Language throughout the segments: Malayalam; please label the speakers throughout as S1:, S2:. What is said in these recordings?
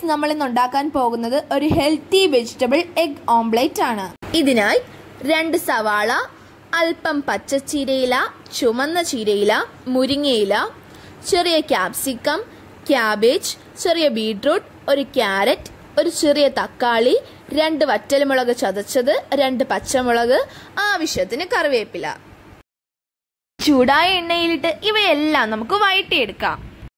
S1: നമ്മൾ ഇന്ന് ഉണ്ടാക്കാൻ പോകുന്നത് ഒരു ഹെൽത്തി വെജിറ്റബിൾ എഗ് ഓംപ്ലേറ്റ് ആണ് ഇതിനായി രണ്ട് സവാള അല്പം പച്ചച്ചീരയില ചുമന്ന ചീരയില മുരിങ്ങയില ചെറിയ ക്യാപ്സിക്കം ക്യാബേജ് ചെറിയ ബീട്രൂട്ട് ഒരു ക്യാരറ്റ് ഒരു ചെറിയ തക്കാളി രണ്ട് വറ്റൽമുളക് ചതച്ചത് രണ്ട് പച്ചമുളക് ആവശ്യത്തിന് കറിവേപ്പില ചൂടായ എണ്ണയിലിട്ട് ഇവയെല്ലാം നമുക്ക് വഴറ്റിയെടുക്കാം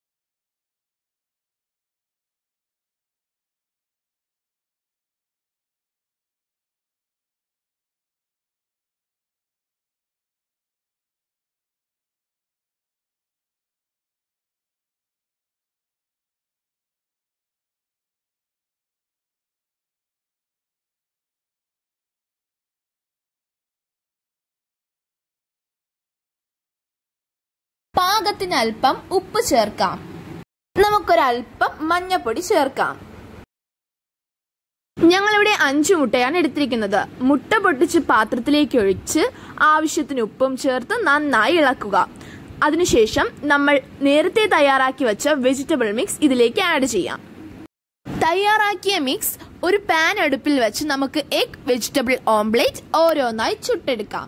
S1: പാകത്തിന് അല്പം ഉപ്പ് ചേർക്കാം നമുക്കൊരല്പം മഞ്ഞപ്പൊടി ചേർക്കാം ഞങ്ങളിവിടെ അഞ്ചു മുട്ടയാണ് എടുത്തിരിക്കുന്നത് മുട്ട പൊട്ടിച്ച് പാത്രത്തിലേക്ക് ഒഴിച്ച് ആവശ്യത്തിന് ഉപ്പും ചേർത്ത് നന്നായി ഇളക്കുക അതിനുശേഷം നമ്മൾ നേരത്തെ തയ്യാറാക്കി വെച്ച വെജിറ്റബിൾ മിക്സ് ഇതിലേക്ക് ആഡ് ചെയ്യാം തയ്യാറാക്കിയ മിക്സ് ഒരു പാൻ അടുപ്പിൽ വെച്ച് നമുക്ക് എഗ് വെജിറ്റബിൾ ഓംപ്ലേറ്റ് ഓരോന്നായി ചുട്ടെടുക്കാം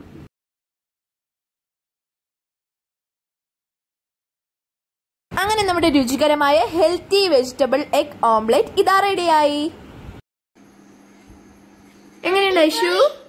S1: അങ്ങനെ നമ്മുടെ രുചികരമായ ഹെൽത്തി വെജിറ്റബിൾ എഗ് ഓംപ്ലേറ്റ് ഇതാ റെഡിയായി എങ്ങനെയുണ്ട് ഐഷു